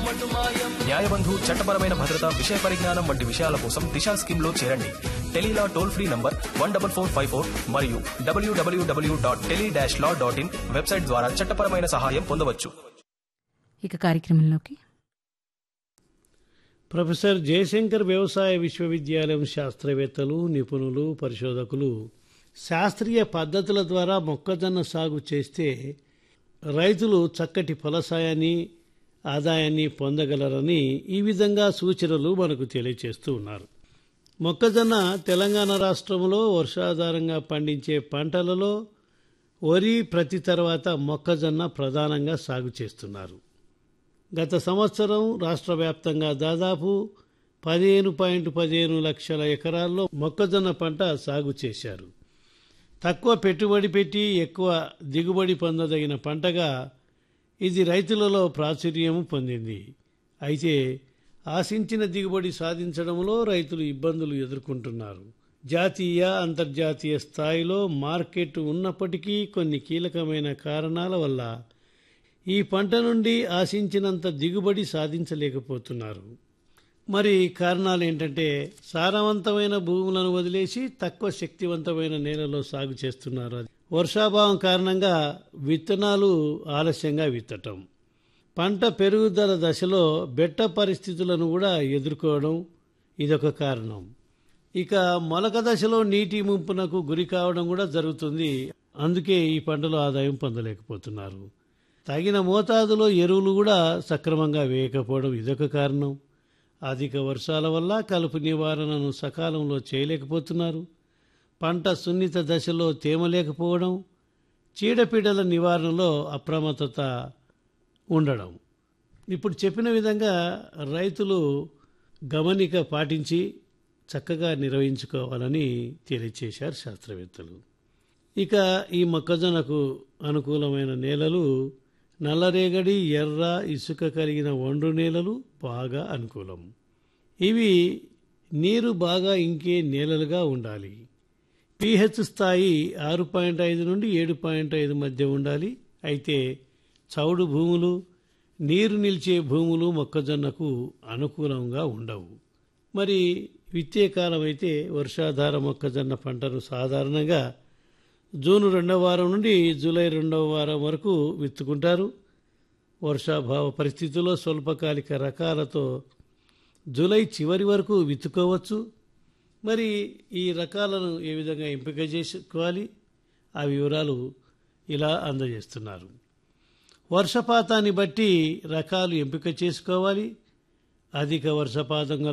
న్యాయబంధు చట్టపరమైన భద్రత విషయ పరిజ్ఞానం వంటి విషయాల కోసం దిశా స్కీమ్ లో చేరండి tele law toll free number one double four five four మరియు W W W dot tele dash law dot in website ద్వారా చట్టపరమైన సహాయం పొందవచ్చు ఇక కార్యక్రమంలోకి ప్రొఫెసర్ జయశంకర్ వ్యవసాయ విశ్వవిద్యాలయం శాస్త్రవేత్తలు నిపుణులు పరిశోధకులు శాస్త్రీయ పద్ధతుల ద్వారా మొక్కజొన్న సాగు చేస్తే రైతులు చక్కటి ఫలసాయాన్ని ఆదాయాన్ని పొందగలరని ఈ విధంగా సూచనలు మనకు తెలియచేస్తూ ఉన్నారు మొక్కజొన్న తెలంగాణ రాష్ట్రంలో వర్షాధారంగా పండించే పంటలలో వరి ప్రతి తర్వాత మొక్కజొన్న ప్రధానంగా సాగు చేస్తున్నారు గత సంవత్సరం రాష్ట్ర వ్యాప్తంగా దాదాపు పదిహేను పాయింట్ పదిహేను లక్షల ఎకరాల్లో మొక్కజొన్న పంట సాగు చేశారు తక్కువ పెట్టుబడి పెట్టి ఎక్కువ దిగుబడి పొందదగిన పంటగా ఇది రైతులలో ప్రాచుర్యం పొందింది అయితే ఆశించిన దిగుబడి సాధించడంలో రైతులు ఇబ్బందులు ఎదుర్కొంటున్నారు జాతీయ అంతర్జాతీయ స్థాయిలో మార్కెట్ ఉన్నప్పటికీ కొన్ని కీలకమైన కారణాల వల్ల ఈ పంట నుండి ఆశించినంత దిగుబడి సాధించలేకపోతున్నారు మరి కారణాలు ఏంటంటే సారవంతమైన భూములను వదిలేసి తక్కువ శక్తివంతమైన నేలలో సాగు చేస్తున్నారు వర్షాభావం కారణంగా విత్తనాలు ఆలస్యంగా విత్తటం పంట పెరుగుదల దశలో బెట్ట పరిస్థితులను కూడా ఎదుర్కోవడం ఇదొక కారణం ఇక మొలక దశలో నీటి ముంపునకు గురి కావడం కూడా జరుగుతుంది అందుకే ఈ పంటలో ఆదాయం పొందలేకపోతున్నారు తగిన మోతాదులో ఎరువులు కూడా సక్రమంగా వేయకపోవడం ఇదొక కారణం అధిక వర్షాల వల్ల కలుపు నివారణను సకాలంలో చేయలేకపోతున్నారు పంట సున్నిత దశలో తేమ లేకపోవడం చీడపీడల నివారణలో అప్రమత్తత ఉండడం ఇప్పుడు చెప్పిన విధంగా రైతులు గమనిక పాటించి చక్కగా నిర్వహించుకోవాలని తెలియచేశారు శాస్త్రవేత్తలు ఇక ఈ మొక్కజొన్నకు అనుకూలమైన నేలలు నల్లరేగడి ఎర్ర ఇసుక కలిగిన ఒండ్రు నేలలు బాగా అనుకూలం ఇవి నీరు బాగా ఇంకే నేలలుగా ఉండాలి పిహెచ్ స్థాయి ఆరు పాయింట్ ఐదు నుండి ఏడు పాయింట్ ఐదు మధ్య ఉండాలి అయితే చౌడు భూములు నీరు నిలిచే భూములు మొక్కజొన్నకు అనుకూలంగా ఉండవు మరి విత్తే కాలం అయితే వర్షాధార మొక్కజొన్న పంటను సాధారణంగా జూన్ రెండవ వారం నుండి జూలై రెండవ వారం వరకు విత్తుకుంటారు వర్షాభావ పరిస్థితుల్లో స్వల్పకాలిక రకాలతో జూలై చివరి వరకు విత్తుకోవచ్చు మరి ఈ రకాలను ఏ విధంగా ఎంపిక చేసుకోవాలి ఆ వివరాలు ఇలా అందజేస్తున్నారు వర్షపాతాన్ని బట్టి రకాలు ఎంపిక చేసుకోవాలి అధిక వర్షపాతం